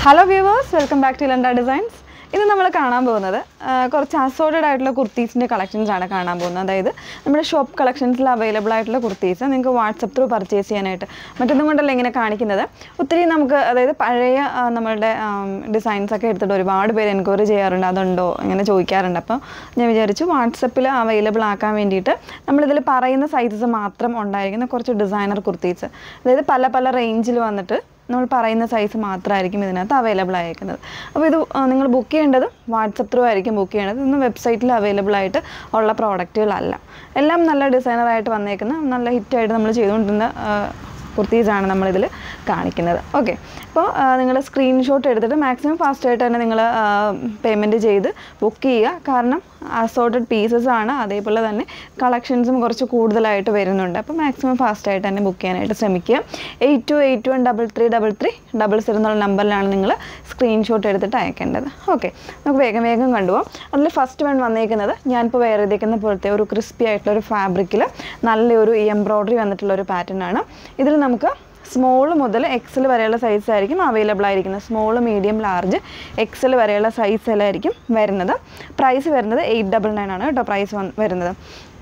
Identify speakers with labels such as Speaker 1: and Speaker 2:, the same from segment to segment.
Speaker 1: Hello viewers welcome back to ലണ്ട designs ഇന്ന് നമ്മൾ കാണാൻ പോകുന്നത് ആ, കുറച്ച് അസോർട്ടഡ് ആയിട്ടുള്ള കുർത്തീസിൻ്റെ കളക്ഷൻസ് ആണ് കാണാൻ പോകുന്നത് അതായത് നമ്മുടെ ഷോപ്പ് കളക്ഷൻസിൽ അവൈലബിൾ ആയിട്ടുള്ള കുർത്തീസ് നിങ്ങൾക്ക് വാട്സപ്പ് ത്രൂ പർച്ചേസ് ചെയ്യാനായിട്ട് മറ്റൊന്നും കൊണ്ടല്ല ഇങ്ങനെ കാണിക്കുന്നത് ഒത്തിരി നമുക്ക് അതായത് പഴയ ആ, നമ്മളുടെ ഡിസൈൻസ് ഒക്കെ എടുത്തിട്ട് ഒരുപാട് പേര് എൻക്വയറി ചെയ്യാറുണ്ട് അതുണ്ടോ ഇങ്ങനെ ചോദിക്കാറുണ്ട് അപ്പോൾ ഞാൻ വിചാരിച്ചു വാട്സപ്പിൽ അവൈലബിൾ ആക്കാൻ വേണ്ടിയിട്ട് നമ്മളിതിൽ പറയുന്ന സൈസസ് മാത്രം ഉണ്ടായിരിക്കുന്ന കുറച്ച് ഡിസൈനർ കുർത്തീസ് അതായത് പല പല റേഞ്ചിൽ വന്നിട്ട് നമ്മൾ പറയുന്ന സൈസ് മാത്രമായിരിക്കും ഇതിനകത്ത് അവൈലബിൾ ആയിരിക്കുന്നത് അപ്പോൾ ഇത് നിങ്ങൾ ബുക്ക് ചെയ്യേണ്ടത് വാട്സപ്പ് ത്രൂ ആയിരിക്കും ബുക്ക് ചെയ്യേണ്ടത് ഇതൊന്നും വെബ്സൈറ്റിൽ അവൈലബിൾ ആയിട്ട് ഉള്ള പ്രോഡക്റ്റുകളല്ല എല്ലാം നല്ല ഡിസൈനറായിട്ട് വന്നേക്കുന്ന നല്ല ഹിറ്റായിട്ട് നമ്മൾ ചെയ്തുകൊണ്ടിരുന്ന കുർത്തീസാണ് നമ്മളിതിൽ കാണിക്കുന്നത് ഓക്കെ അപ്പോൾ നിങ്ങൾ സ്ക്രീൻഷോട്ട് എടുത്തിട്ട് മാക്സിമം ഫാസ്റ്റായിട്ട് തന്നെ നിങ്ങൾ പേയ്മെൻറ്റ് ചെയ്ത് ബുക്ക് ചെയ്യുക കാരണം അസോർട്ടഡ് പീസസ് ആണ് അതേപോലെ തന്നെ കളക്ഷൻസും കുറച്ച് കൂടുതലായിട്ട് വരുന്നുണ്ട് അപ്പോൾ മാക്സിമം ഫാസ്റ്റായിട്ട് തന്നെ ബുക്ക് ചെയ്യാനായിട്ട് ശ്രമിക്കുക eight two eight one double three double three double zero എന്നുള്ള നമ്പറിലാണ് നിങ്ങൾ സ്ക്രീൻഷോട്ട് എടുത്തിട്ട് അയക്കേണ്ടത് ഓക്കെ നമുക്ക് വേഗം വേഗം കണ്ടുപോകാം അതിൽ ഫസ്റ്റ് വൺ വന്നേക്കുന്നത് ഞാനിപ്പോൾ വേറെ ചെയ്തേക്കുന്ന പോലത്തെ ഒരു ക്രിസ്പി ആയിട്ടുള്ള ഒരു ഫാബ്രിക്കിൽ നല്ലൊരു എംബ്രോയ്ഡറി വന്നിട്ടുള്ള ഒരു പാറ്റേൺ ആണ് ഇതിൽ നമുക്ക് സ്മോൾ മുതൽ എക്സൽ വരെയുള്ള സൈസ് ആയിരിക്കും അവൈലബിൾ ആയിരിക്കുന്നത് സ്മോൾ മീഡിയം ലാർജ് എക്സൽ വരെയുള്ള സൈസിലായിരിക്കും വരുന്നത് പ്രൈസ് വരുന്നത് എയ്റ്റ് ഡബിൾ നയൻ ആണ് കേട്ടോ പ്രൈസ് വരുന്നത്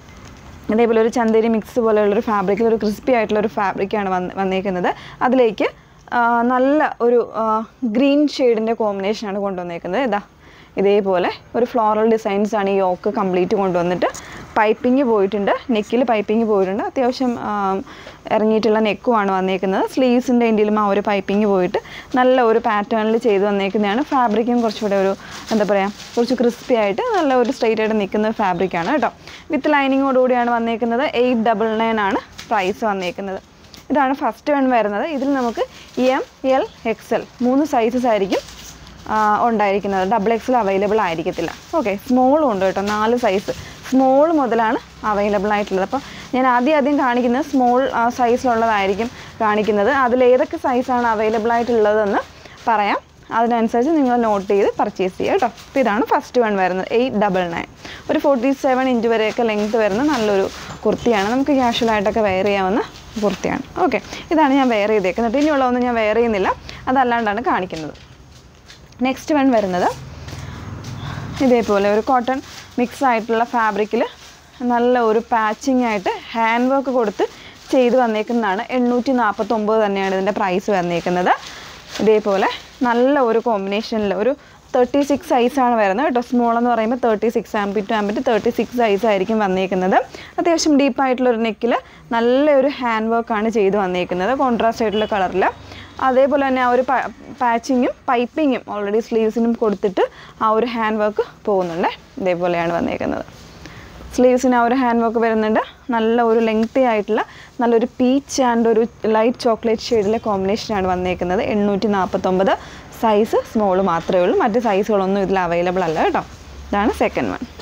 Speaker 1: അതേപോലെ ഒരു ചന്തേരി മിക്സ് പോലെയുള്ളൊരു ഫാബ്രിക്കിൽ ഒരു ക്രിസ്പി ആയിട്ടുള്ള ഒരു ഫാബ്രിക്കാണ് വന്ന് വന്നേക്കുന്നത് അതിലേക്ക് ആ, നല്ല ഒരു ഗ്രീൻ ഷെയ്ഡിൻ്റെ കോമ്പിനേഷനാണ് കൊണ്ടുവന്നേക്കുന്നത് ഇതാ ഇതേപോലെ ഒരു ഫ്ലോറൽ ഡിസൈൻസ് ആണ് ഈ യോക്ക് കംപ്ലീറ്റ് കൊണ്ടുവന്നിട്ട് പൈപ്പിംഗ് പോയിട്ടുണ്ട് നെക്കിൽ പൈപ്പിംഗ് പോയിട്ടുണ്ട് അത്യാവശ്യം ആ, ഇറങ്ങിയിട്ടുള്ള നെക്കുമാണ് വന്നേക്കുന്നത് സ്ലീവ്സിൻ്റെ എൻഡിലും ആ ഒരു പൈപ്പിംഗ് പോയിട്ട് നല്ല ഒരു പാറ്റേണിൽ ചെയ്ത് വന്നേക്കുന്നതാണ് ഫാബ്രിക്കും കുറച്ചുകൂടെ ഒരു എന്താ പറയുക കുറച്ച് ക്രിസ്പി ആയിട്ട് നല്ല ഒരു സ്ട്രെയിറ്റ് ആയിട്ട് നിൽക്കുന്ന ഫാബ്രിക്കാണ് കേട്ടോ വിത്ത് ലൈനിങ്ങോടുകൂടിയാണ് വന്നേക്കുന്നത് എയ്റ്റ് ഡബിൾ നയൻ ആണ് പ്രൈസ് വന്നേക്കുന്നത് ഇതാണ് ഫസ്റ്റ് വൺ വരുന്നത് ഇതിൽ നമുക്ക് എം എൽ എക്സ് എൽ മൂന്ന് സൈസസ് ആയിരിക്കും ആ, ഉണ്ടായിരിക്കുന്നത് ഡബിൾ എക്സൽ അവൈലബിൾ ആയിരിക്കത്തില്ല ഓക്കെ സ്മോളും ഉണ്ട് കേട്ടോ നാല് സൈസ് സ്മോൾ മുതലാണ് അവൈലബിൾ ആയിട്ടുള്ളത് അപ്പോൾ ഞാൻ ആദ്യം ആദ്യം കാണിക്കുന്നത് സ്മോൾ സൈസിലുള്ളതായിരിക്കും കാണിക്കുന്നത് അതിൽ ഏതൊക്കെ സൈസാണ് അവൈലബിൾ ആയിട്ടുള്ളതെന്ന് പറയാം അതിനനുസരിച്ച് നിങ്ങൾ നോട്ട് ചെയ്ത് പർച്ചേസ് ചെയ്യുക കേട്ടോ അപ്പോൾ ഇതാണ് ഫസ്റ്റ് വൺ വരുന്നത് എയ്റ്റ് ഡബിൾ നയൻ ഒരു ഫോർട്ടി സെവൻ ഇഞ്ച് വരെയൊക്കെ ലെങ്ത് വരുന്ന നല്ലൊരു കുർത്തിയാണ് നമുക്ക് ക്യാഷ്വലായിട്ടൊക്കെ വെയർ ചെയ്യാവുന്ന കുർത്തിയാണ് ഓക്കെ ഇതാണ് ഞാൻ വെയർ ചെയ്തേക്കുന്നത് ഇനിയുള്ളതൊന്നും ഞാൻ വെയർ ചെയ്യുന്നില്ല അതല്ലാണ്ടാണ് കാണിക്കുന്നത് നെക്സ്റ്റ് വൺ വരുന്നത് ഇതേപോലെ ഒരു കോട്ടൺ മിക്സ് ആയിട്ടുള്ള ഫാബ്രിക്കിൽ നല്ല ഒരു പാച്ചിങ് ആയിട്ട് ഹാൻഡ് വർക്ക് കൊടുത്ത് ചെയ്ത് വന്നേക്കുന്നതാണ് എണ്ണൂറ്റി നാൽപ്പത്തൊമ്പത് തന്നെയാണ് ഇതിൻ്റെ പ്രൈസ് വന്നേക്കുന്നത് ഇതേപോലെ നല്ല ഒരു കോമ്പിനേഷനിൽ ഒരു തേർട്ടി സിക്സ് സൈസാണ് വരുന്നത് കേട്ടോ സ്മോൾ എന്ന് പറയുമ്പോൾ തേർട്ടി സിക്സ് ആംബി ടു ആംബിറ്റ് തേർട്ടി സിക്സ് സൈസ് ആയിരിക്കും വന്നേക്കുന്നത് അത്യാവശ്യം ഡീപ്പായിട്ടുള്ള ഒരു നെക്കിൽ നല്ലൊരു ഹാൻഡ് വർക്കാണ് ചെയ്ത് വന്നേക്കുന്നത് കോൺട്രാസ്റ്റ് ആയിട്ടുള്ള കളറിൽ അതേപോലെ തന്നെ ആ ഒരു പാച്ചിങ്ങും പൈപ്പിങ്ങും ഓൾറെഡി സ്ലീവ്സിനും കൊടുത്തിട്ട് ആ ഒരു ഹാൻഡ് വർക്ക് പോകുന്നുണ്ട് ഇതേപോലെയാണ് വന്നേക്കുന്നത് സ്ലീവ്സിന് ആ ഒരു ഹാൻഡ് വർക്ക് വരുന്നുണ്ട് നല്ല ഒരു ലെങ്തി ആയിട്ടുള്ള നല്ലൊരു പീച്ച് ആൻഡ് ഒരു ലൈറ്റ് ചോക്ലേറ്റ് ഷെയ്ഡിലെ കോമ്പിനേഷനാണ് വന്നേക്കുന്നത് എണ്ണൂറ്റി നാൽപ്പത്തൊമ്പത് സൈസ് സ്മോൾ മാത്രമേ ഉള്ളൂ മറ്റ് സൈസുകളൊന്നും ഇതിൽ അവൈലബിൾ അല്ല കേട്ടോ ഇതാണ് സെക്കൻഡ് വൺ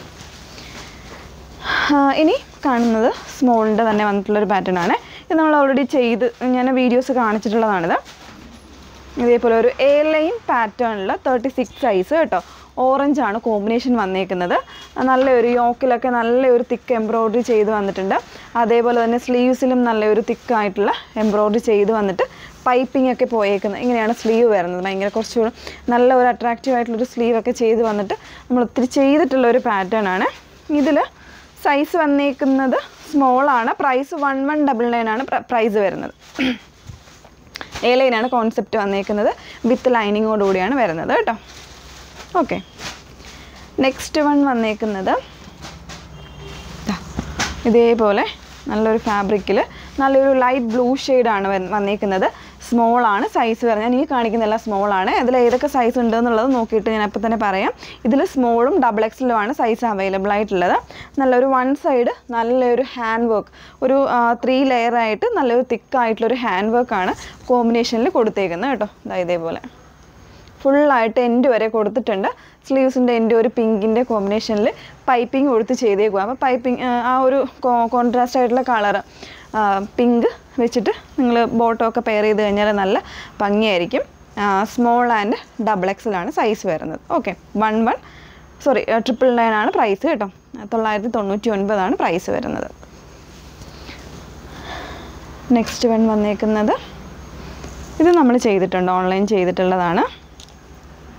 Speaker 1: ഇനി കാണുന്നത് സ്മോളിൻ്റെ തന്നെ വന്നിട്ടുള്ളൊരു പാറ്റേൺ ആണ് ഇത് നമ്മൾ ഓൾറെഡി ചെയ്ത് ഞാൻ വീഡിയോസ് കാണിച്ചിട്ടുള്ളതാണിത് ഇതേപോലെ ഒരു എ ലൈൻ പാറ്റേണിൽ തേർട്ടി സിക്സ് സൈസ് കേട്ടോ ഓറഞ്ച് ആണ് കോമ്പിനേഷൻ വന്നേക്കുന്നത് നല്ലൊരു യോക്കിലൊക്കെ നല്ലൊരു തിക്ക് എംബ്രോയ്ഡറി ചെയ്ത് വന്നിട്ടുണ്ട് അതേപോലെ തന്നെ സ്ലീവ്സിലും നല്ലൊരു തിക്കായിട്ടുള്ള എംബ്രോയ്ഡറി ചെയ്ത് വന്നിട്ട് പൈപ്പിംഗ് ഒക്കെ പോയേക്കുന്നത് ഇങ്ങനെയാണ് സ്ലീവ് വരുന്നത് ഭയങ്കര കുറച്ചുകൂടെ നല്ല ഒരു അട്രാക്റ്റീവ് ആയിട്ടുള്ളൊരു സ്ലീവ് ഒക്കെ ചെയ്ത് വന്നിട്ട് നമ്മൾ ഒത്തിരി ചെയ്തിട്ടുള്ള ഒരു പാറ്റേൺ ആണ് ഇതിൽ സൈസ് വന്നേക്കുന്നത് സ്മോൾ ആണ് price one one double nine ആണ് പ്രൈസ് വരുന്നത് എ ലൈനാണ് കോൺസെപ്റ്റ് വന്നേക്കുന്നത് വിത്ത് ലൈനിങ്ങോടുകൂടിയാണ് വരുന്നത് കേട്ടോ ഓക്കെ നെക്സ്റ്റ് വൺ വന്നേക്കുന്നത് ദാ, ഇതേപോലെ നല്ലൊരു ഫാബ്രിക്കിൽ നല്ലൊരു ലൈറ്റ് ബ്ലൂ ഷെയ്ഡാണ് വന്നേക്കുന്നത് സ്മോൾ ആണ് സൈസ് വരുന്നത് ഞാൻ ഈ കാണിക്കുന്നില്ല സ്മോൾ ആണ് ഇതിൽ ഏതൊക്കെ സൈസ് ഉണ്ട് എന്നുള്ളത് നോക്കിയിട്ട് ഞാൻ അപ്പോൾ തന്നെ പറയാം ഇതിൽ സ്മോളും ഡബിൾ എക്സലുമാണ് സൈസ് അവൈലബിൾ ആയിട്ടുള്ളത് നല്ലൊരു വൺ സൈഡ് നല്ലൊരു ഹാൻഡ് വർക്ക് ഒരു ത്രീ ലെയർ ആയിട്ട് നല്ലൊരു തിക്കായിട്ടുള്ളൊരു ഹാൻഡ് വർക്കാണ് കോമ്പിനേഷനിൽ കൊടുത്തേക്കുന്നത് കേട്ടോ ദാ ഇതേപോലെ ഫുള്ളായിട്ട് എൻഡ് വരെ കൊടുത്തിട്ടുണ്ട് സ്ലീവ്സിൻ്റെ എൻഡ് ഒരു പിങ്കിൻ്റെ കോമ്പിനേഷനിൽ പൈപ്പിംഗ് കൊടുത്ത് ചെയ്തേക്കുക അപ്പോൾ പൈപ്പിംഗ് ആ ഒരു കോൺട്രാസ്റ്റ് ആയിട്ടുള്ള കളറ് പിങ്ക് വെച്ചിട്ട് നിങ്ങൾ ബോട്ടമൊക്കെ പെയർ ചെയ്ത് കഴിഞ്ഞാൽ നല്ല ഭംഗിയായിരിക്കും സ്മോൾ ആൻഡ് ഡബിൾ എക്സലാണ് സൈസ് വരുന്നത് okay one one sorry triple nine ആണ് പ്രൈസ് കേട്ടോ തൊള്ളായിരത്തി തൊണ്ണൂറ്റി ഒൻപതാണ് പ്രൈസ് വരുന്നത് നെക്സ്റ്റ് വൺ വന്നേക്കുന്നത് ഇത് നമ്മൾ ചെയ്തിട്ടുണ്ട് ഓൺലൈൻ ചെയ്തിട്ടുള്ളതാണ്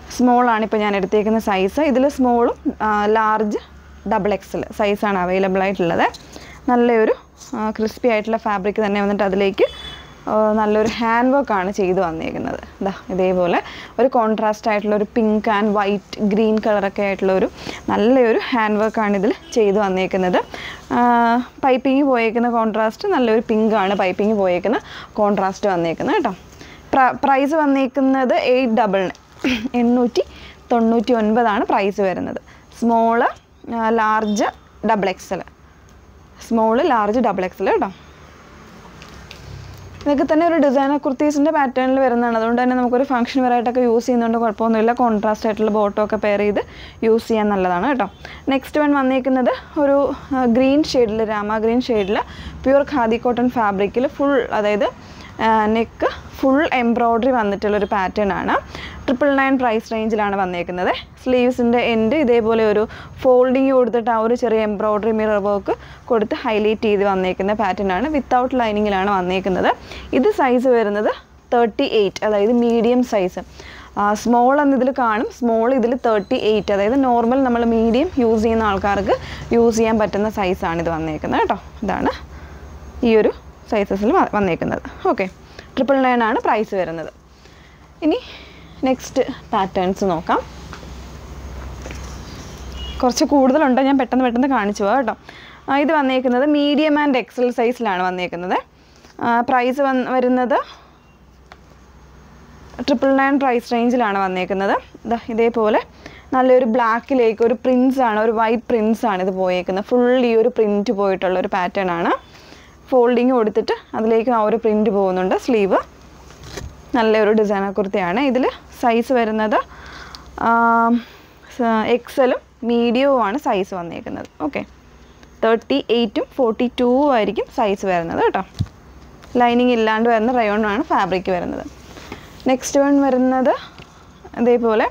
Speaker 1: സ്മോൾ ആണ് ഇപ്പോൾ ഞാൻ എടുത്തേക്കുന്ന സൈസ് ഇതിൽ സ്മോളും ലാർജ് ഡബിൾ എക്സൽ സൈസാണ് അവൈലബിൾ ആയിട്ടുള്ളത് നല്ലൊരു ക്രിസ്പി ആയിട്ടുള്ള ഫാബ്രിക് തന്നെ വന്നിട്ട് അതിലേക്ക് ആ, നല്ലൊരു ഹാൻഡ് വർക്കാണ് ചെയ്ത് വന്നേക്കുന്നത് ഇതാ ഇതേപോലെ ഒരു കോൺട്രാസ്റ്റ് ആയിട്ടുള്ള ഒരു പിങ്ക് ആൻഡ് വൈറ്റ് ഗ്രീൻ കളറൊക്കെ ആയിട്ടുള്ള ഒരു നല്ലൊരു ഹാൻഡ് വർക്കാണ് ഇതിൽ ചെയ്ത് വന്നേക്കുന്നത് പൈപ്പിങ് പോയേക്കുന്ന കോൺട്രാസ്റ്റ് നല്ലൊരു പിങ്ക് ആണ് പൈപ്പിങ് പോയേക്കുന്ന കോൺട്രാസ്റ്റ് വന്നേക്കുന്നത് കേട്ടോ പ്രൈസ് വന്നേക്കുന്നത് എയ്റ്റ് ഡബിൾ എണ്ണൂറ്റി തൊണ്ണൂറ്റി ഒൻപതാണ് പ്രൈസ് വരുന്നത് small large double excel small large double excel കേട്ടോ ഇതൊക്കെ തന്നെ ഒരു ഡിസൈനർ കുർത്തീസിൻ്റെ പാറ്റേണിൽ വരുന്നതാണ് അതുകൊണ്ട് തന്നെ നമുക്കൊരു ഫംഗ്ഷൻ വെറൈറ്റൊക്കെ യൂസ് ചെയ്യുന്നതുകൊണ്ട് കുഴപ്പമൊന്നുമില്ല കോൺട്രാസ്റ്റ് ആയിട്ടുള്ള ബോട്ടോ ഒക്കെ പെയർ ചെയ്ത് യൂസ് ചെയ്യാൻ നല്ലതാണ് കേട്ടോ നെക്സ്റ്റ് വൺ വന്നിരിക്കുന്നത് ഒരു ഗ്രീൻ ഷെയ്ഡിൽ രാമ ഗ്രീൻ ഷെയ്ഡിൽ പ്യുർ ഖാദി കോട്ടൺ ഫാബ്രിക്കിൽ ഫുൾ അതായത് നെക്ക് ഫുൾ എംബ്രോയ്ഡറി വന്നിട്ടുള്ള ഒരു പാറ്റേൺ ആണ് ട്രിപ്പിൾ നയൻ പ്രൈസ് റേഞ്ചിലാണ് വന്നേക്കുന്നത് സ്ലീവ്സിൻ്റെ എൻഡ് ഇതേപോലെ ഒരു ഫോൾഡിങ് കൊടുത്തിട്ട് ആ ഒരു ചെറിയ എംബ്രോയ്ഡറി മിറർ വർക്ക് കൊടുത്ത് ഹൈലൈറ്റ് ചെയ്ത് വന്നേക്കുന്ന പാറ്റേൺ ആണ് വിത്തൗട്ട് ലൈനിങ്ങിലാണ് വന്നേക്കുന്നത് ഇത് സൈസ് വരുന്നത് തേർട്ടി എയ്റ്റ് അതായത് മീഡിയം സൈസ് സ്മോൾ എന്നതിൽ കാണും സ്മോൾ ഇതിൽ തേർട്ടി എയ്റ്റ് അതായത് നോർമൽ നമ്മൾ മീഡിയം യൂസ് ചെയ്യുന്ന ആൾക്കാർക്ക് യൂസ് ചെയ്യാൻ പറ്റുന്ന സൈസാണ് ഇത് വന്നേക്കുന്നത് കേട്ടോ ഇതാണ് ഈ ഒരു സൈസസിൽ വന്നേക്കുന്നത് ഓക്കെ ട്രിപ്പിൾ നയൻ ആണ് പ്രൈസ് വരുന്നത് ഇനി നെക്സ്റ്റ് പാറ്റേൺസ് നോക്കാം കുറച്ച് കൂടുതലുണ്ട് ഞാൻ പെട്ടെന്ന് പെട്ടെന്ന് കാണിച്ചു പോകാം കേട്ടോ ആ, ഇത് വന്നേക്കുന്നത് മീഡിയം ആൻഡ് എക്സൽ സൈസിലാണ് വന്നേക്കുന്നത് പ്രൈസ് വന്ന് വരുന്നത് ട്രിപ്പിൾ നയൻ പ്രൈസ് റേഞ്ചിലാണ് വന്നേക്കുന്നത് ദാ ഇതേപോലെ നല്ലൊരു ബ്ലാക്കിലേക്ക് ഒരു പ്രിൻസ് ആണ് ഒരു വൈറ്റ് പ്രിൻസ് ആണ് ഇത് പോയേക്കുന്നത് ഫുൾ ഈ ഒരു പ്രിൻറ്റ് പോയിട്ടുള്ള ഒരു പാറ്റേൺ ആണ് ഫോൾഡിങ് കൊടുത്തിട്ട് അതിലേക്ക് ആ ഒരു പ്രിൻറ്റ് പോകുന്നുണ്ട് സ്ലീവ് നല്ലൊരു ഡിസൈനർ കുർത്തിയാണ് ഇതിൽ സൈസ് വരുന്നത് എക്സലും മീഡിയവും ആണ് സൈസ് വന്നേക്കുന്നത് ഓക്കെ തേർട്ടി എയ്റ്റും ഫോർട്ടി ടൂവും ആയിരിക്കും സൈസ് വരുന്നത് കേട്ടോ ലൈനിങ് ഇല്ലാണ്ട് വരുന്ന റയോണാണ് ഫാബ്രിക് വരുന്നത് നെക്സ്റ്റ് വൺ വരുന്നത് അതേപോലെ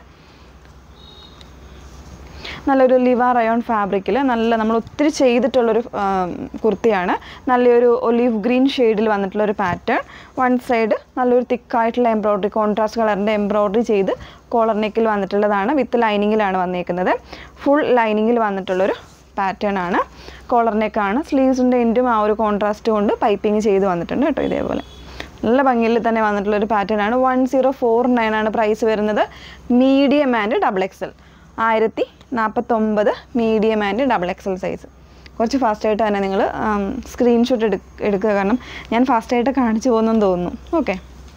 Speaker 1: നല്ലൊരു ലിവ റയോൺ ഫാബ്രിക്കിൽ നല്ല നമ്മൾ ഒത്തിരി ചെയ്തിട്ടുള്ളൊരു ആം, കുർത്തിയാണ് നല്ലൊരു ഒലീവ് ഗ്രീൻ ഷെയ്ഡിൽ വന്നിട്ടുള്ള ഒരു പാറ്റേൺ വൺ സൈഡ് നല്ലൊരു തിക്കായിട്ടുള്ള എംബ്രോയ്ഡറി കോൺട്രാസ്റ്റ് കളറിൻ്റെ എംബ്രോയ്ഡറി ചെയ്ത് കോളർ നെക്കിൽ വന്നിട്ടുള്ളതാണ് വിത്ത് ലൈനിങ്ങിലാണ് വന്നേക്കുന്നത് ഫുൾ ലൈനിങ്ങിൽ വന്നിട്ടുള്ളൊരു പാറ്റേൺ ആണ് കോളർ നെക്കാണ് സ്ലീവ്സിൻ്റെ എൻഡും ആ ഒരു കോൺട്രാസ്റ്റ് കൊണ്ട് പൈപ്പിംഗ് ചെയ്ത് വന്നിട്ടുണ്ട് കേട്ടോ ഇതേപോലെ നല്ല ഭംഗിയിൽ തന്നെ വന്നിട്ടുള്ള ഒരു പാറ്റേൺ ആണ് വൺ സീറോ ഫോർ നയൻ ആണ് പ്രൈസ് വരുന്നത് മീഡിയം ആൻഡ് ഡബിൾ എക്സൽ ആയിരത്തി നാൽപ്പത്തൊമ്പത് medium and double excel size കുറച്ച് ഫാസ്റ്റായിട്ട് തന്നെ നിങ്ങൾ സ്ക്രീൻഷോട്ട് എടു എടുക്കുക കാരണം ഞാൻ ഫാസ്റ്റായിട്ട് കാണിച്ചു പോകുന്നെന്ന് തോന്നുന്നു ഓക്കെ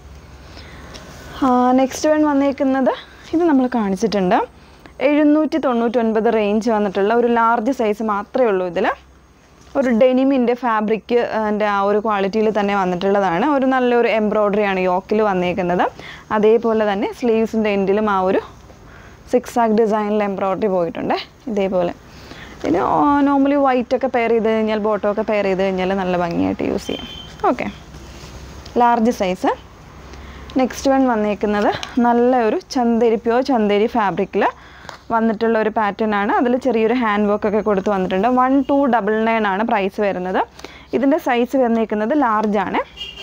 Speaker 1: നെക്സ്റ്റ് വൺ വന്നേക്കുന്നത് ഇത് നമ്മൾ കാണിച്ചിട്ടുണ്ട് എഴുന്നൂറ്റി തൊണ്ണൂറ്റൊൻപത് റേഞ്ച് വന്നിട്ടുള്ള ഒരു ലാർജ് സൈസ് മാത്രമേ ഉള്ളൂ ഇതിൽ ഒരു ഡെനിമിൻ്റെ ഫാബ്രിക് എൻ്റെ ആ ഒരു ക്വാളിറ്റിയിൽ തന്നെ വന്നിട്ടുള്ളതാണ് ഒരു നല്ലൊരു എംബ്രോയ്ഡറി ആണ് യോക്കിൽ വന്നേക്കുന്നത് അതേപോലെ തന്നെ സ്ലീവ്സിൻ്റെ എൻഡിലും ആ ഒരു സിക്സ് ആക്ക് ഡിസൈനിൽ എംബ്രോയ്ഡറി പോയിട്ടുണ്ട് ഇതേപോലെ പിന്നെ നോർമലി വൈറ്റ് ഒക്കെ പെയർ ചെയ്ത് കഴിഞ്ഞാൽ ബോട്ടോ ഒക്കെ പെയർ ചെയ്ത് കഴിഞ്ഞാൽ നല്ല ഭംഗിയായിട്ട് യൂസ് ചെയ്യാം okay large size next one വന്നേക്കുന്നത് നല്ല ഒരു ചന്തേരി പ്യോർ ചന്തേരി ഫാബ്രിക്കിൽ വന്നിട്ടുള്ള ഒരു പാറ്റേൺ ആണ് അതിൽ ചെറിയൊരു ഹാൻഡ് വർക്ക് ഒക്കെ കൊടുത്ത് വന്നിട്ടുണ്ട് വൺ ടു ഡബിൾ നയൻ ആണ് പ്രൈസ് വരുന്നത് ഇതിൻ്റെ സൈസ് വന്നേക്കുന്നത് ലാർജ് ആണ്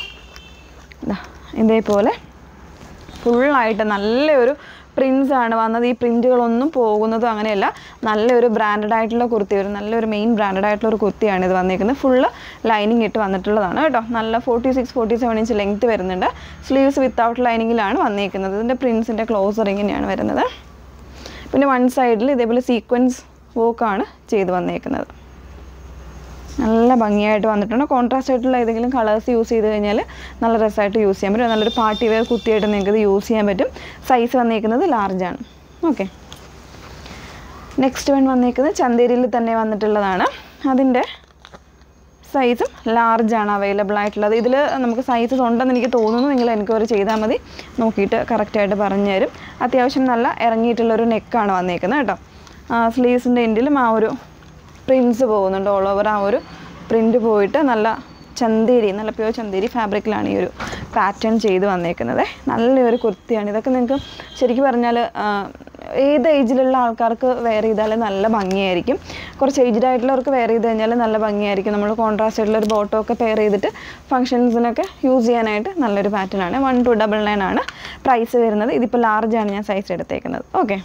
Speaker 1: ദാ, ഇതേപോലെ ഫുള്ളായിട്ട് നല്ലൊരു പ്രിൻസ് ആണ് വന്നത് ഈ പ്രിൻറ്റുകളൊന്നും പോകുന്നതും അങ്ങനെയല്ല നല്ലൊരു ബ്രാൻഡഡ് ആയിട്ടുള്ള കുർത്തി ഒരു നല്ലൊരു മെയിൻ ബ്രാൻഡഡ് ആയിട്ടുള്ള ഒരു കുർത്തിയാണ് ഇത് വന്നിരിക്കുന്നത് ഫുള്ള് ലൈനിങ് ഇട്ട് വന്നിട്ടുള്ളതാണ് കേട്ടോ നല്ല forty six forty seven inch length വരുന്നുണ്ട് സ്ലീവ്സ് വിത്തൗട്ട് ലൈനിങ്ങിലാണ് വന്നിരിക്കുന്നത് ഇതിൻ്റെ പ്രിൻസിൻ്റെ ക്ലോസർ ഇങ്ങനെയാണ് വരുന്നത് പിന്നെ വൺ സൈഡിൽ ഇതേപോലെ സീക്വൻസ് വർക്കാണ് ചെയ്ത് വന്നേക്കുന്നത് നല്ല ഭംഗിയായിട്ട് വന്നിട്ടുണ്ട് കോൺട്രാസ്റ്റ് ആയിട്ടുള്ള ഏതെങ്കിലും കളേഴ്സ് യൂസ് ചെയ്ത് കഴിഞ്ഞാൽ നല്ല രസമായിട്ട് യൂസ് ചെയ്യാൻ പറ്റും നല്ലൊരു പാർട്ടി വെയർ കുത്തിയായിട്ട് നിങ്ങൾക്ക് ഇത് യൂസ് ചെയ്യാൻ പറ്റും സൈസ് വന്നേക്കുന്നത് ലാർജാണ് ഓക്കെ നെക്സ്റ്റ് വൺ വന്നേക്കുന്നത് ചന്തേരിയിൽ തന്നെ വന്നിട്ടുള്ളതാണ് അതിൻ്റെ സൈസും ലാർജാണ് അവൈലബിൾ ആയിട്ടുള്ളത് ഇതിൽ നമുക്ക് സൈസസ് ഉണ്ടെന്ന് എനിക്ക് തോന്നുന്നു നിങ്ങൾ എൻക്വയറി ചെയ്താൽ മതി നോക്കിയിട്ട് കറക്റ്റായിട്ട് പറഞ്ഞു തരും അത്യാവശ്യം നല്ല ഇറങ്ങിയിട്ടുള്ളൊരു നെക്കാണ് വന്നേക്കുന്നത് കേട്ടോ സ്ലീവ്സിൻ്റെ എൻഡിലും ആ ഒരു പ്രിൻസ് പോകുന്നുണ്ട് ഓൾ ഓവർ ആ ഒരു പ്രിൻ്റ് പോയിട്ട് നല്ല ചന്തേരി നല്ല പ്യൂർ ചന്തേരി ഫാബ്രിക്കിലാണ് ഈ ഒരു പാറ്റേൺ ചെയ്ത് വന്നേക്കുന്നത് നല്ലൊരു കുർത്തിയാണ് ഇതൊക്കെ നിങ്ങൾക്ക് ശരിക്കും പറഞ്ഞാൽ ഏത് ഏജിലുള്ള ആൾക്കാർക്ക് വെയർ ചെയ്താൽ നല്ല ഭംഗിയായിരിക്കും കുറച്ച് ഏജ്ഡ് ആയിട്ടുള്ളവർക്ക് വെയർ ചെയ്ത് കഴിഞ്ഞാൽ നല്ല ഭംഗിയായിരിക്കും നമ്മൾ കോൺട്രാസ്റ്റ് ആയിട്ടുള്ള ഒരു ബോട്ടോ ഒക്കെ പെയർ ചെയ്തിട്ട് ഫംഗ്ഷൻസിനൊക്കെ യൂസ് ചെയ്യാനായിട്ട് നല്ലൊരു പാറ്റേൺ ആണ് വൺ ടു ഡബിൾ നയൻ ആണ് പ്രൈസ് വരുന്നത് ഇതിപ്പോൾ ലാർജ് ആണ് ഞാൻ സൈസ് എടുത്തേക്കുന്നത് ഓക്കെ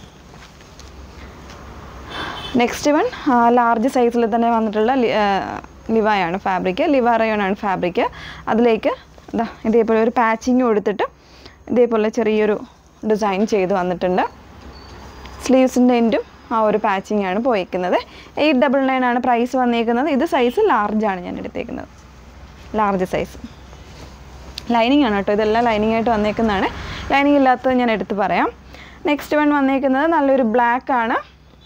Speaker 1: നെക്സ്റ്റ് വൺ ലാർജ് സൈസിൽ തന്നെ വന്നിട്ടുള്ള ലിവായാണ് ഫാബ്രിക് ലിവ റയോണാണ് ഫാബ്രിക് അതിലേക്ക് ഇതാ ഇതേപോലെ ഒരു പാച്ചിങ് കൊടുത്തിട്ട് ഇതേപോലെ ചെറിയൊരു ഡിസൈൻ ചെയ്ത് വന്നിട്ടുണ്ട് സ്ലീവ്സിൻ്റെ എൻഡും ആ ഒരു പാച്ചിങ് ആണ് പോയിരിക്കുന്നത് എയ്റ്റ് ഡബിൾ നയൻ ആണ് പ്രൈസ് വന്നേക്കുന്നത് ഇത് സൈസ് ലാർജ് ആണ് ഞാൻ എടുത്തേക്കുന്നത് ലാർജ് സൈസ് ലൈനിങ് ആണ് കേട്ടോ ഇതെല്ലാം ലൈനിങ് ആയിട്ട് വന്നേക്കുന്നതാണ് ലൈനിങ് ഇല്ലാത്തത് ഞാൻ എടുത്ത് പറയാം നെക്സ്റ്റ് വൺ വന്നേക്കുന്നത് നല്ലൊരു ബ്ലാക്ക് ആണ്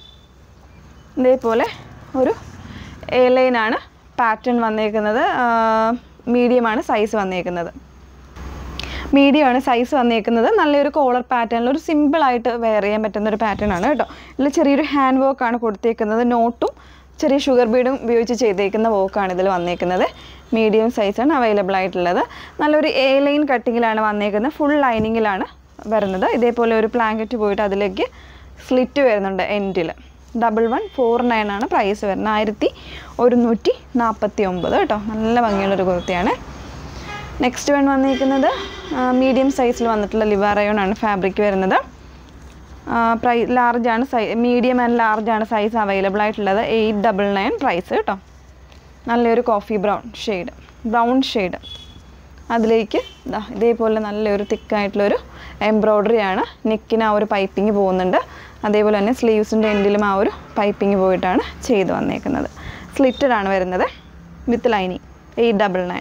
Speaker 1: ഇതേപോലെ ഒരു എ ലൈനാണ് പാറ്റേൺ വന്നേക്കുന്നത് മീഡിയമാണ് സൈസ് വന്നേക്കുന്നത് മീഡിയമാണ് സൈസ് വന്നേക്കുന്നത് നല്ലൊരു കോളർ പാറ്റേണിൽ ഒരു സിമ്പിളായിട്ട് വെയർ ചെയ്യാൻ പറ്റുന്ന ഒരു പാറ്റേൺ ആണ് കേട്ടോ ഇതിൽ ചെറിയൊരു ഹാൻഡ് വർക്കാണ് കൊടുത്തേക്കുന്നത് നോട്ടും ചെറിയ ഷുഗർ ബീഡും ഉപയോഗിച്ച് ചെയ്തേക്കുന്ന വർക്കാണ് ഇതിൽ വന്നേക്കുന്നത് മീഡിയം സൈസാണ് അവൈലബിൾ ആയിട്ടുള്ളത് നല്ലൊരു എ ലൈൻ കട്ടിങ്ങിലാണ് വന്നേക്കുന്നത് ഫുൾ ലൈനിങ്ങിലാണ് വരുന്നത് ഇതേപോലെ ഒരു പ്ലാങ്കറ്റ് പോയിട്ട് അതിലേക്ക് സ്ലിറ്റ് വരുന്നുണ്ട് എൻഡിൽ ഡബിൾ വൺ ഫോർ നയൻ ആണ് പ്രൈസ് വരുന്നത് ആയിരത്തി ഒരുന്നൂറ്റി നാൽപ്പത്തി ഒമ്പത് കേട്ടോ നല്ല ഭംഗിയുള്ളൊരു കുർത്തിയാണ് നെക്സ്റ്റ് വൺ വന്നിരിക്കുന്നത് മീഡിയം സൈസിൽ വന്നിട്ടുള്ള ലിവാറയോൺ ആണ് ഫാബ്രിക് വരുന്നത് പ്രൈ ലാർജ് ആണ് സൈ മീഡിയം ആൻഡ് ലാർജ് ആണ് സൈസ് അവൈലബിൾ ആയിട്ടുള്ളത് എയ്റ്റ് ഡബിൾ നയൻ പ്രൈസ് കേട്ടോ നല്ലൊരു coffee brown shade brown shade അതിലേക്ക് ഇതാ ഇതേപോലെ നല്ലൊരു തിക്കായിട്ടുള്ളൊരു എംബ്രോയ്ഡറി ആണ് നെക്കിന് ആ ഒരു പൈപ്പിംഗ് പോകുന്നുണ്ട് അതേപോലെ തന്നെ സ്ലീവ്സിൻ്റെ എൻഡിലും ആ ഒരു പൈപ്പിംഗ് പോയിട്ടാണ് ചെയ്ത് വന്നേക്കുന്നത് സ്ലിറ്റഡ് ആണ് വരുന്നത് with lining eight double nine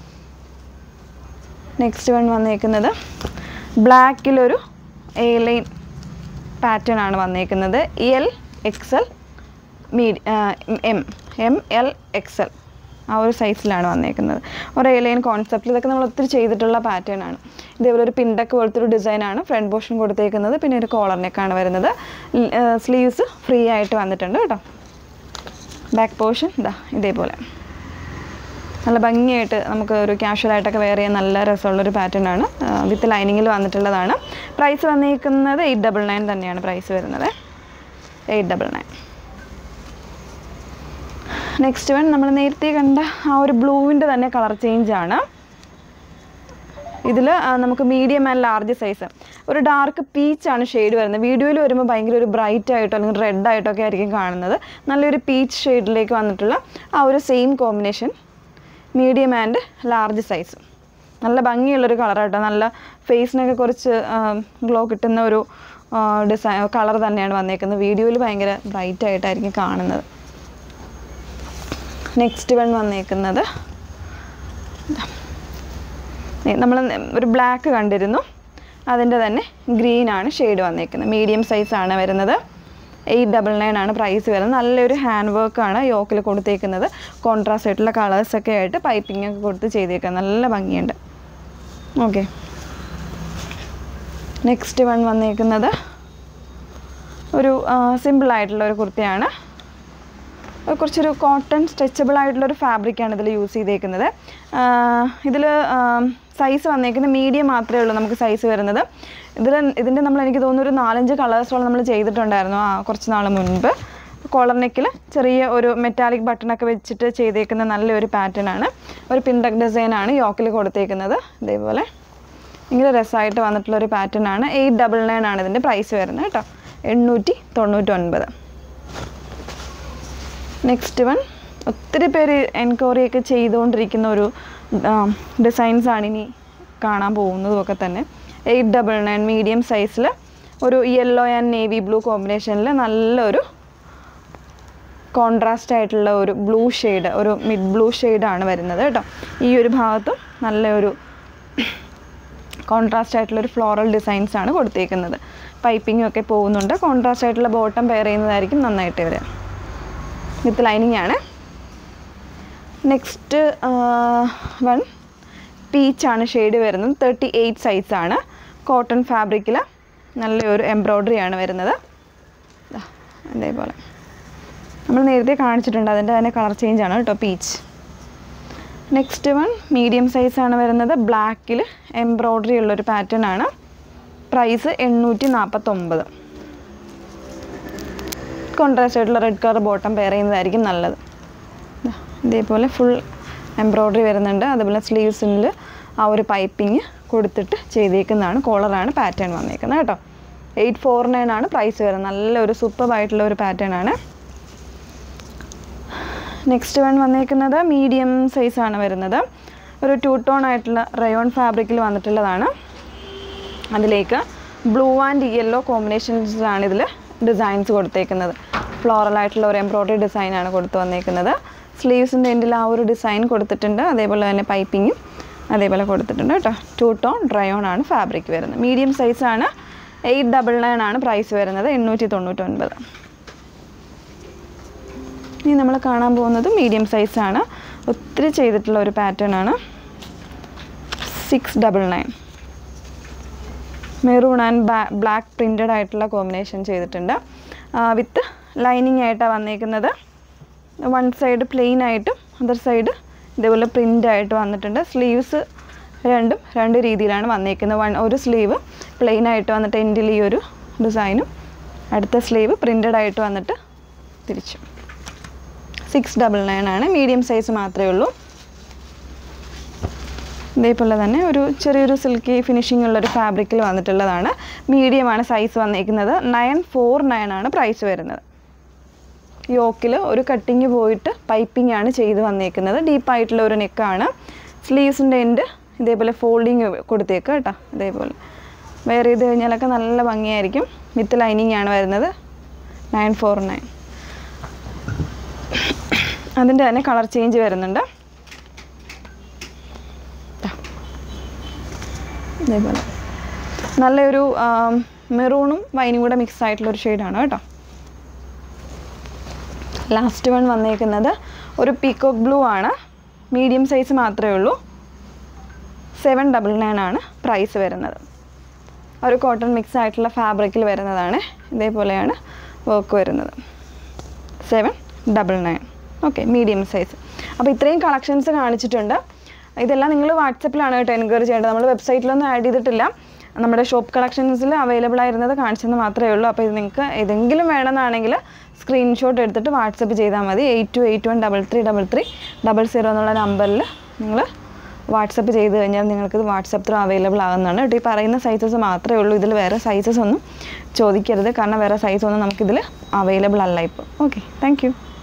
Speaker 1: next one വന്നേക്കുന്നത് ബ്ലാക്കിലൊരു എ ലൈൻ പാറ്റേൺ ആണ് വന്നേക്കുന്നത് എൽ എക്സ് എൽ മീഡി M M L X L ആ ഒരു സൈസിലാണ് വന്നേക്കുന്നത് ഒരു എ ലൈൻ കോൺസെപ്റ്റിൽ ഇതൊക്കെ നമ്മൾ ഒത്തിരി ചെയ്തിട്ടുള്ള പാറ്റേൺ ആണ് ഇതേപോലെ ഒരു പിണ്ടക്ക് പോലത്തെ ഒരു ഡിസൈനാണ് ഫ്രണ്ട് പോർഷൻ കൊടുത്തേക്കുന്നത് പിന്നെ ഒരു കോളർ നെക്കാണ് വരുന്നത് സ്ലീവ്സ് ഫ്രീ ആയിട്ട് വന്നിട്ടുണ്ട് കേട്ടോ ബാക്ക് പോർഷൻ ഇതാ ഇതേപോലെ നല്ല ഭംഗിയായിട്ട് നമുക്ക് ഒരു casual ആയിട്ടൊക്കെ വെയർ ചെയ്യാൻ നല്ല രസമുള്ളൊരു പാറ്റേൺ ആണ് വിത്ത് ലൈനിങ്ങിൽ വന്നിട്ടുള്ളതാണ് പ്രൈസ് വന്നിരിക്കുന്നത് എയ്റ്റ് ഡബിൾ നയൻ തന്നെയാണ് പ്രൈസ് വരുന്നത് eight double nine next one നമ്മൾ നേരത്തെ കണ്ട ആ ഒരു ബ്ലൂവിൻ്റെ തന്നെ കളർ ചേഞ്ച് ആണ് ഇതിൽ നമുക്ക് മീഡിയം ആൻഡ് ലാർജ് സൈസ് ഒരു ഡാർക്ക് പീച്ച് ആണ് ഷെയ്ഡ് വരുന്നത് വീഡിയോയിൽ വരുമ്പോൾ ഭയങ്കര ഒരു ബ്രൈറ്റ് ആയിട്ടോ അല്ലെങ്കിൽ റെഡ് ആയിട്ടോ ഒക്കെ ആയിരിക്കും കാണുന്നത് നല്ലൊരു പീച്ച് ഷെയ്ഡിലേക്ക് വന്നിട്ടുള്ള ആ ഒരു same combination medium and large size നല്ല ഭംഗിയുള്ളൊരു കളറാട്ടോ നല്ല ഫേസിനൊക്കെ കുറച്ച് ഗ്ലോ കിട്ടുന്ന ഒരു ഡിസൈൻ കളർ തന്നെയാണ് വന്നേക്കുന്നത് വീഡിയോയിൽ ഭയങ്കര ബ്രൈറ്റ് ആയിട്ടായിരിക്കും കാണുന്നത് നെക്സ്റ്റ് വൺ വന്നേക്കുന്നത് നമ്മൾ ഒരു ബ്ലാക്ക് കണ്ടിരുന്നു അതിൻ്റെ തന്നെ ഗ്രീൻ ആണ് ഷെയ്ഡ് വന്നേക്കുന്നത് മീഡിയം സൈസാണ് വരുന്നത് എയ്റ്റ് ഡബിൾ നയൻ ആണ് പ്രൈസ് വരുന്നത് നല്ലൊരു ഹാൻഡ് വർക്കാണ് യോക്കിൽ കൊടുത്തേക്കുന്നത് കോൺട്രാസ്റ്റ് ആയിട്ടുള്ള കളേഴ്സൊക്കെ ആയിട്ട് പൈപ്പിംഗ് ഒക്കെ കൊടുത്ത് ചെയ്തേക്കുന്നത് നല്ല ഭംഗിയുണ്ട് ഓക്കെ നെക്സ്റ്റ് വൺ വന്നേക്കുന്നത് ഒരു സിമ്പിളായിട്ടുള്ള ഒരു കുർത്തിയാണ് ഒരു കുറച്ചൊരു കോട്ടൺ സ്ട്രെച്ചബിൾ ആയിട്ടുള്ളൊരു ഫാബ്രിക്കാണ് ഇതിൽ യൂസ് ചെയ്തേക്കുന്നത് ഇതിൽ സൈസ് വന്നേക്കുന്നത് മീഡിയം മാത്രമേ ഉള്ളൂ നമുക്ക് സൈസ് വരുന്നത് ഇതിൽ ഇതിൻ്റെ നമ്മൾ എനിക്ക് തോന്നുന്നു ഒരു നാലഞ്ച് കളേഴ്സോളം നമ്മൾ ചെയ്തിട്ടുണ്ടായിരുന്നു ആ കുറച്ച് നാൾ മുൻപ് കോളർ നെക്കിൽ ചെറിയ ഒരു മെറ്റാലിക് ബട്ടണൊക്കെ വെച്ചിട്ട് ചെയ്തേക്കുന്ന നല്ലൊരു പാറ്റേൺ ആണ് ഒരു പിൻഡക് ഡിസൈനാണ് യോക്കിൽ കൊടുത്തേക്കുന്നത് ഇതേപോലെ ഭയങ്കര രസമായിട്ട് വന്നിട്ടുള്ള ഒരു പാറ്റേൺ ആണ് എയ്റ്റ് ഡബിൾ നയൻ ആണ് ഇതിൻ്റെ പ്രൈസ് വരുന്നത് കേട്ടോ എണ്ണൂറ്റി തൊണ്ണൂറ്റൊൻപത് നെക്സ്റ്റ് വൺ ഒത്തിരി പേര് എൻക്വയറി ഒക്കെ ചെയ്തുകൊണ്ടിരിക്കുന്ന ഒരു ഡിസൈൻസ് ആണ് ഇനി കാണാൻ പോകുന്നതും ഒക്കെ തന്നെ എയ്റ്റ് ഡബിൾ നയൻ മീഡിയം സൈസിൽ ഒരു യെല്ലോ ആൻഡ് നേവി ബ്ലൂ കോമ്പിനേഷനിൽ നല്ലൊരു കോൺട്രാസ്റ്റ് ആയിട്ടുള്ള ഒരു ബ്ലൂ ഷെയ്ഡ് ഒരു മിഡ് ബ്ലൂ ഷെയ്ഡാണ് വരുന്നത് കേട്ടോ ഈ ഒരു ഭാഗത്തും നല്ലൊരു കോൺട്രാസ്റ്റ് ആയിട്ടുള്ള ഒരു ഫ്ലോറൽ ഡിസൈൻസ് ആണ് കൊടുത്തേക്കുന്നത് പൈപ്പിംഗ് ഒക്കെ പോകുന്നുണ്ട് കോൺട്രാസ്റ്റ് ആയിട്ടുള്ള ബോട്ടം പെയർ ചെയ്യുന്നതായിരിക്കും നന്നായിട്ട് വരിക വിത്ത് ലൈനിങ് ആണ് നെക്സ്റ്റ് വൺ പീച്ചാണ് ഷെയ്ഡ് വരുന്നത് തേർട്ടി എയ്റ്റ് സൈസാണ് കോട്ടൺ ഫാബ്രിക്കിൽ നല്ലൊരു എംബ്രോയ്ഡറി ആണ് വരുന്നത് ദാ, അതേപോലെ നമ്മൾ നേരത്തെ കാണിച്ചിട്ടുണ്ട് അതിൻ്റെ തന്നെ കളർ ചേഞ്ച് ആണ് കേട്ടോ പീച്ച് നെക്സ്റ്റ് വൺ മീഡിയം സൈസാണ് വരുന്നത് ബ്ലാക്കിൽ എംബ്രോയ്ഡറി ഉള്ളൊരു പാറ്റേൺ ആണ് പ്രൈസ് എണ്ണൂറ്റി നാൽപ്പത്തൊമ്പത് കോൺട്രാസ്റ്റ് ആയിട്ടുള്ള റെഡ് കളർ ബോട്ടം പെയർ ചെയ്യുന്നതായിരിക്കും നല്ലത് ദാ, ഇതേപോലെ ഫുൾ എംബ്രോയ്ഡറി വരുന്നുണ്ട് അതുപോലെ സ്ലീവ്സിൽ ആ ഒരു പൈപ്പിങ് കൊടുത്തിട്ട് ചെയ്തേക്കുന്നതാണ് കോളറാണ് പാറ്റേൺ വന്നേക്കുന്നത് കേട്ടോ എയ്റ്റ് ഫോർ നയൻ ആണ് പ്രൈസ് വരുന്നത് നല്ലൊരു സൂപ്പർ ആയിട്ടുള്ള ഒരു പാറ്റേൺ ആണ് നെക്സ്റ്റ് വൺ വന്നേക്കുന്നത് മീഡിയം സൈസാണ് വരുന്നത് ഒരു ടൂ ടോൺ ആയിട്ടുള്ള റയോൺ ഫാബ്രിക്കിൽ വന്നിട്ടുള്ളതാണ് അതിലേക്ക് ബ്ലൂ ആൻഡ് യെല്ലോ കോമ്പിനേഷൻസിലാണ് ഇതിൽ ഡിസൈൻസ് കൊടുത്തേക്കുന്നത് ഫ്ലോറൽ ആയിട്ടുള്ള ഒരു എംബ്രോയ്ഡറി ഡിസൈനാണ് കൊടുത്തു വന്നേക്കുന്നത് സ്ലീവ്സിൻ്റെ എൻഡിൽ ആ ഒരു ഡിസൈൻ കൊടുത്തിട്ടുണ്ട് അതേപോലെ തന്നെ പൈപ്പിങ്ങും അതേപോലെ കൊടുത്തിട്ടുണ്ട് കേട്ടോ ടൂ ടോൺ ഡ്രയോൺ ആണ് ഫാബ്രിക് വരുന്നത് മീഡിയം സൈസാണ് എയ്റ്റ് ഡബിൾ നയൻ ആണ് പ്രൈസ് വരുന്നത് എണ്ണൂറ്റി തൊണ്ണൂറ്റൊൻപത് ഇനി നമ്മൾ കാണാൻ പോകുന്നത് മീഡിയം സൈസാണ് ഒത്തിരി ചെയ്തിട്ടുള്ള ഒരു പാറ്റേൺ ആണ് six double nine maroon and black printed ആയിട്ടുള്ള കോമ്പിനേഷൻ ചെയ്തിട്ടുണ്ട് വിത്ത് ലൈനിങ് ആയിട്ടാണ് വന്നേക്കുന്നത് വൺ സൈഡ് പ്ലെയിൻ ആയിട്ടും അതർ സൈഡ് ഇതേപോലെ പ്രിൻ്റ് ആയിട്ട് വന്നിട്ടുണ്ട് സ്ലീവ്സ് രണ്ടും രണ്ട് രീതിയിലാണ് വന്നേക്കുന്നത് വൺ ഒരു സ്ലീവ് പ്ലെയിൻ ആയിട്ട് വന്നിട്ട് എൻഡിൽ ഈ ഒരു ഡിസൈനും അടുത്ത സ്ലീവ് പ്രിൻ്റഡ് ആയിട്ട് വന്നിട്ട് തിരിച്ചു സിക്സ് ഡബിൾ നയൻ ആണ് മീഡിയം സൈസ് മാത്രമേ ഉള്ളൂ ഇതേപോലെ തന്നെ ഒരു ചെറിയൊരു സിൽക്കി ഫിനിഷിംഗ് ഉള്ളൊരു ഫാബ്രിക്കിൽ വന്നിട്ടുള്ളതാണ് മീഡിയമാണ് സൈസ് വന്നിരിക്കുന്നത് നയൻ ഫോർ നയൻ ആണ് പ്രൈസ് വരുന്നത് യോക്കിൽ ഒരു കട്ടിങ് പോയിട്ട് പൈപ്പിംഗ് ആണ് ചെയ്ത് വന്നേക്കുന്നത് ഡീപ്പായിട്ടുള്ള ഒരു നെക്കാണ് സ്ലീവ്സിൻ്റെ എൻഡ് ഇതേപോലെ ഫോൾഡിങ് കൊടുത്തേക്ക് കേട്ടോ ഇതേപോലെ വെയർ ചെയ്ത് കഴിഞ്ഞാലൊക്കെ നല്ല ഭംഗിയായിരിക്കും വിത്ത് ലൈനിങ് ആണ് വരുന്നത് നയൻ ഫോർ നയൻ അതിൻ്റെ തന്നെ കളർ ചേഞ്ച് വരുന്നുണ്ട് ദാ. ഇതേപോലെ നല്ലൊരു മെറൂണും വൈനും കൂടെ മിക്സ് ആയിട്ടുള്ള ഒരു ഷെയ്ഡാണ് കേട്ടോ ലാസ്റ്റ് വൺ വന്നേക്കുന്നത് ഒരു പീക്കോക്ക് ബ്ലൂ ആണ് മീഡിയം സൈസ് മാത്രമേ ഉള്ളൂ സെവൻ ഡബിൾ നയൻ ആണ് പ്രൈസ് വരുന്നത് ഒരു കോട്ടൺ മിക്സ് ആയിട്ടുള്ള ഫാബ്രിക്കിൽ വരുന്നതാണ് ഇതേപോലെയാണ് വർക്ക് വരുന്നത് seven double nine okay medium size അപ്പോൾ ഇത്രയും കളക്ഷൻസ് കാണിച്ചിട്ടുണ്ട് ഇതെല്ലാം നിങ്ങൾ വാട്സപ്പിലാണ് കേട്ടോ എൻക്വയറി ചെയ്യേണ്ടത് നമ്മൾ വെബ്സൈറ്റിലൊന്നും ആഡ് ചെയ്തിട്ടില്ല നമ്മുടെ ഷോപ്പ് കളക്ഷൻസിൽ അവൈലബിൾ ആയിരുന്നത് കാണിച്ചെന്ന് മാത്രമേ ഉള്ളൂ അപ്പോൾ ഇത് നിങ്ങൾക്ക് ഏതെങ്കിലും വേണമെന്നാണെങ്കിൽ സ്ക്രീൻഷോട്ട് എടുത്തിട്ട് വാട്സപ്പ് ചെയ്താൽ മതി eight two eight one double three double three double zero എന്നുള്ള നമ്പറിൽ നിങ്ങൾ വാട്സപ്പ് ചെയ്ത് കഴിഞ്ഞാൽ നിങ്ങൾക്കിത് വാട്സപ്പ് ത്രൂ അവൈലബിൾ ആകുന്നതാണ് കേട്ടോ ഈ പറയുന്ന സൈസസ് മാത്രമേ ഉള്ളൂ ഇതിൽ വേറെ സൈസസ് ഒന്നും ചോദിക്കരുത് കാരണം വേറെ സൈസ് ഒന്നും നമുക്കിതിൽ അവൈലബിൾ അല്ല ഇപ്പോൾ ഓക്കെ താങ്ക് യു